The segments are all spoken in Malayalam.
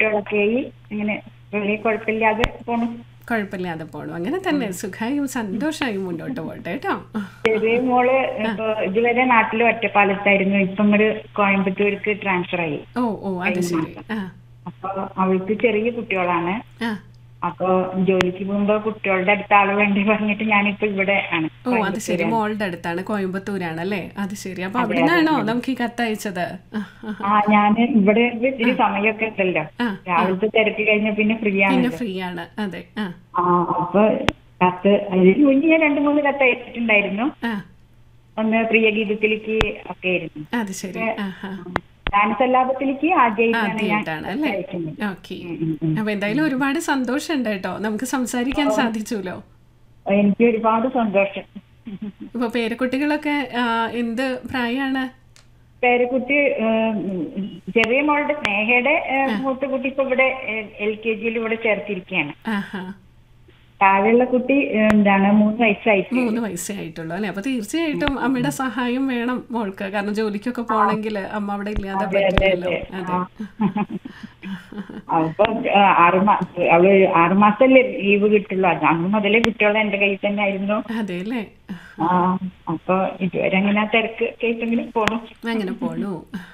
കുട്ടികളൊക്കെ ആയി ഇങ്ങനെ വലിയ കുഴപ്പമില്ലാതെ പോണു കുഴപ്പമില്ലാതെ പോണു അങ്ങനെ തന്നെ സുഖമായും സന്തോഷമായും മുന്നോട്ട് പോട്ടെ കേട്ടോ ചെറിയ മോള് ഇപ്പൊ ഇതുവരെ നാട്ടിൽ ഒറ്റപ്പാലത്തായിരുന്നു ഇപ്പൊ ഇങ്ങോട്ട് കോയമ്പത്തൂർക്ക് ട്രാൻസ്ഫർ ആയി ഓ ഓ അത് ശരി ആ അപ്പൊ അവൾക്ക് ചെറിയ കുട്ടികളാണ് ആ അപ്പൊ ജോലിക്ക് പോകുമ്പോ കുട്ടികളുടെ അടുത്ത ആള് വേണ്ടി പറഞ്ഞിട്ട് ഞാനിപ്പോ ഇവിടെ ആണ് ഓ അത് ശരി മോളുടെ അടുത്താണ് കോയമ്പത്തൂരാണ് അല്ലേ അത് ശരി അപ്പൊ അവിടെ നിന്നാണോ നമുക്ക് ഈ കത്തയച്ചത് ആ, ആ. ആ ഞാന് ഇവിടെ ഇത്തിരി സമയമൊക്കെ ഉണ്ടല്ലോ ആ, രാവിലത്തെ തിരക്ക് കഴിഞ്ഞ പിന്നെ ഫ്രീ ആണ് പിന്നെ ഫ്രീ ആണ് അതെ ആ ആ അപ്പൊ കത്ത് അതിന് മുന്നേ ഞാൻ രണ്ടു മൂന്ന് കത്ത് അയച്ചിട്ടുണ്ടായിരുന്നു ആ ഒന്ന് പ്രിയ ഗീതത്തിലേക്ക് ഒക്കെ ആയിരുന്നു അത് ശരി ആ ആ ഗാനസല്ലാപത്തിലേക്ക് ആദ്യമായിട്ടാണ് ഞാൻ ആദ്യമായിട്ടാണ് അല്ലേ അയക്കുന്നത് ഓക്കെ അപ്പൊ എന്തായാലും ഒരുപാട് സന്തോഷമുണ്ട് കേട്ടോ നമുക്ക് സംസാരിക്കാൻ സാധിച്ചുല്ലോ എനിക്ക് ഒരുപാട് സന്തോഷം ഇപ്പൊ പേരക്കുട്ടികളൊക്കെ ആ, എന്ത് പ്രായമാണ് പേരക്കുട്ടി ഏഹ്, ചെറിയ മോളുടെ സ്നേഹയുടെ ഏഹ്, മൂത്ത കുട്ടി ഇപ്പൊ ഇവിടെ എൽ കെ ജിയിൽ ഇവിടെ ചേർത്തിരിക്കുകയാണ് ആഹാ താഴെയുള്ള കുട്ടി ഏഹ്, എന്താണ് മൂന്ന് വയസ്സായി മൂന്ന് വയസ്സേ ആയിട്ടുള്ളൂ അല്ലെ അപ്പൊ തീർച്ചയായിട്ടും അമ്മയുടെ സഹായം വേണം മോൾക്ക് കാരണം ജോലിക്കൊക്കെ പോണെങ്കിൽ അമ്മ അവിടെ ഇല്ലാതെ പറ്റില്ലല്ലോ അതെ അപ്പൊ ഏഹ്, ആറ് മാസം അവള് ആറ് മാസമല്ലേ ലീവ് കിട്ടുള്ളൂ അത് അന്ന് മുതലേ കുട്ടികളെ എന്റെ കയ്യിൽ തന്നെ ആയിരുന്നു അതെ അല്ലേ ആ അപ്പൊ ഇതുവരെ അങ്ങനെ ആ തിരക്ക് കേട്ടെങ്കിലും പോണു അങ്ങനെ പോണു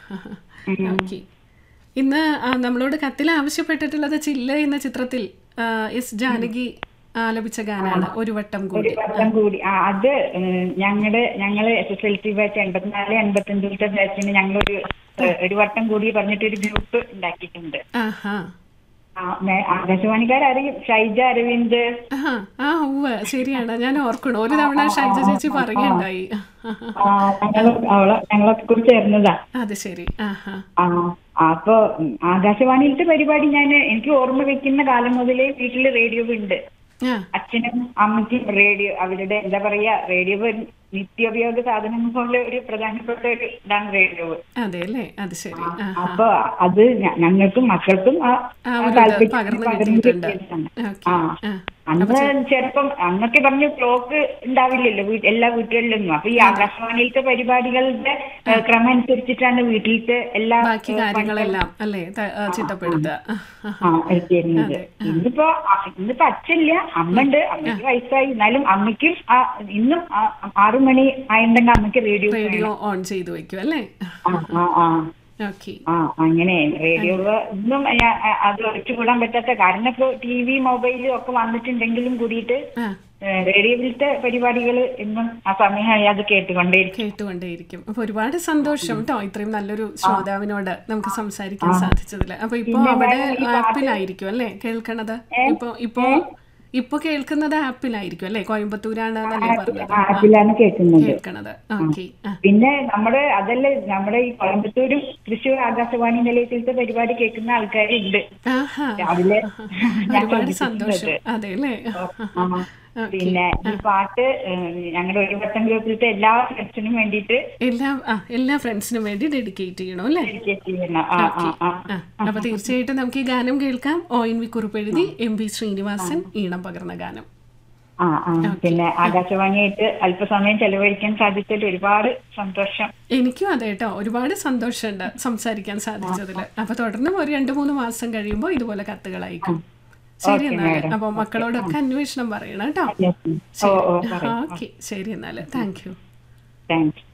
ഓക്കെ ഇന്ന് ആ, നമ്മളോട് കത്തിൽ ആവശ്യപ്പെട്ടിട്ടുള്ളത് ചില്ല എന്ന ചിത്രത്തിൽ ആ, എസ് ജാനകി ആലപിച്ച ഗാനാണ് ഒരു വട്ടം ഒരു കൂടി വട്ടം കൂടി ആ അത് ഏഹ്, ഞങ്ങളുടെ ഞങ്ങള് S S L C batch എൺപത്തിനാല് എൺപത്തഞ്ചിലത്തെ ബാച്ചിന് ഞങ്ങളൊരു ഏഹ്, ഒരു വട്ടം കൂടി പറഞ്ഞിട്ട് ഒരു ഗ്രൂപ്പ് ഉണ്ടാക്കിയിട്ടുണ്ട് ആഹാ ആ, മേ- ആകാശവാണിക്കാരറിയും ഷൈജ അരവിന്ദ് ആഹാ ആ ഉവ്വ് ശരിയാണ് ഞാൻ ഓർക്കണു ഒരു തവണ ഷൈജ ചേച്ചി പറയുകയുണ്ടായി ആ, ഞങ്ങള് അവളെ ഞങ്ങളൊക്കെ കൂടി ചേർന്നതാ അത് ശരി ആഹാ ആ അപ്പൊ ഉം, ആകാശവാണിയിലത്തെ പരിപാടി ഞാൻ എനിക്ക് ഓർമ്മ വെക്കുന്ന കാലം മുതലേ വീട്ടിൽ റേഡിയോ ഉണ്ട് ആ അച്ഛനും അമ്മയ്ക്കും റേഡിയോ അവരുടെ എന്താ പറയാ റേഡിയോ ഒരു നിത്യോപയോഗ സാധനം പോലെ ഒരു പ്രധാനപ്പെട്ട ഒരു ഇതാണ് റേഡിയോ അതെ അല്ലേ അത് ശരി ആ അപ്പൊ അത് ഞ- ഞങ്ങൾക്കും മക്കൾക്കും ആ ആ ആ ഒരു ഇത് താല്പര്യം പകർന്നു പകർന്നു കിട്ടിയിട്ടുണ്ട് കിട്ടിയതാണ്. ഓക്കെ ആ ആ അന്ന് ചെറുപ്പം അന്നൊക്കെ പറഞ്ഞു ക്ലോക്ക് ഉണ്ടാവില്ലല്ലോ വീ- എല്ലാ വീട്ടുകളിലൊന്നും അപ്പൊ ഈ ആകാശവാണിയിലത്തെ പരിപാടികളുടെ ഏഹ്, ക്രമം അനുസരിച്ചിട്ടാണ് വീട്ടിലത്തെ എല്ലാ ബാക്കി കാര്യങ്ങളെല്ലാം അല്ലേ ത- ആ, ചിട്ടപ്പെടുത്തുക ആ, ആ. ആ എത്തിയിരുന്നത് ഇന്നിപ്പോ അ- ഇന്നിപ്പോ അച്ഛനില്ല അമ്മണ്ട് അമ്മയ്ക്ക് വയസ്സായി എന്നാലും അമ്മയ്ക്കും ആ ഇന്നും ആ- ആറു മണി ആയിട്ടുണ്ടെങ്കിൽ അമ്മയ്ക്ക് റേഡിയോ റേഡിയോ ഓൺ ചെയ്തു വെക്കും അല്ലേ ആ ആ ആ ഓക്കെ ആ അങ്ങനെ റേഡിയോ ഇന്നും ഞാൻ അ- അത് ഒഴിച്ചുകൂടാൻ പറ്റാത്ത കാരണം ഇപ്പൊ ടി വി മൊബൈലും ഒക്കെ വന്നിട്ടുണ്ടെങ്കിലും കൂടിയിട്ട് ആ ഏഹ്, റേഡിയോയിലത്തെ പരിപാടികൾ ഇന്നും ആ സമയമായി അത് കേട്ടുകൊണ്ടേയിരിക്കും കേട്ടുകൊണ്ടേയിരിക്കും അപ്പൊ ഒരുപാട് സന്തോഷം കേട്ടോ ഇത്രയും നല്ലൊരു ശ്രോതാവിനോട് നമുക്ക് സംസാരിക്കാൻ സാധിച്ചതില് അപ്പൊ ഇപ്പൊ അവിടെ ആപ്പിലായിരിക്കും അല്ലേ കേൾക്കണത് ഇപ്പൊ ഇപ്പൊ ഇപ്പൊ കേൾക്കുന്നത് ആപ്പിലായിരിക്കും അല്ലേ കോയമ്പത്തൂരാണ് എന്നല്ലേ പറഞ്ഞത് ആ, അതിലാണ് കേൾക്കുന്നത് കേൾക്കണത് ഓക്കെ ആ പിന്നെ നമ്മുടെ അതല്ല നമ്മുടെ ഈ കോയമ്പത്തൂരും തൃശ്ശൂർ ആകാശവാണി നിലയത്തിലത്തെ പരിപാടി കേൾക്കുന്ന ആൾക്കാരുണ്ട് ആഹാ രാവിലെ ഞാൻ ഒരുപാട് സന്തോഷം അതെ അല്ലേ ആ. പിന്നെ ഈ പാട്ട് ഏഹ്, ഞങ്ങളുടെ ഒരു വട്ടം ഗ്രൂപ്പിലത്തെ എല്ലാ ഫ്രണ്ട്സിനും വേണ്ടിയിട്ട് എല്ലാ ആ എല്ലാ ഫ്രണ്ട്സിനും വേണ്ടി ഡെഡിക്കേറ്റ് ചെയ്യണം അല്ലേ dedicate ചെയ്യണം ആ ആ ആ ആ അപ്പൊ തീർച്ചയായിട്ടും നമുക്ക് ഈ ഗാനം കേൾക്കാം ഒ എൻ വി കുറിപ്പ് എഴുതി എം വി ശ്രീനിവാസൻ ഈണം പകർന്ന ഗാനം ആ ആ പിന്നെ ആകാശവാണിയായിട്ട് അല്പസമയം ചെലവഴിക്കാൻ സാധിച്ചതിൽ ഒരുപാട് സന്തോഷം എനിക്കും അതെ കേട്ടോ ഒരുപാട് സന്തോഷമുണ്ട് സംസാരിക്കാൻ സാധിച്ചതിൽ അപ്പൊ തുടർന്നും ഒരു രണ്ട് മൂന്ന് മാസം കഴിയുമ്പോൾ ഇതുപോലെ കത്തുകൾ അയക്കും ശരി എന്നാല് അപ്പൊ മക്കളോടൊക്കെ അന്വേഷണം പറയണം കേട്ടോ ഓ ഓ ഓക്കെ ശരി എന്നാല് താങ്ക് യു താങ്ക്സ്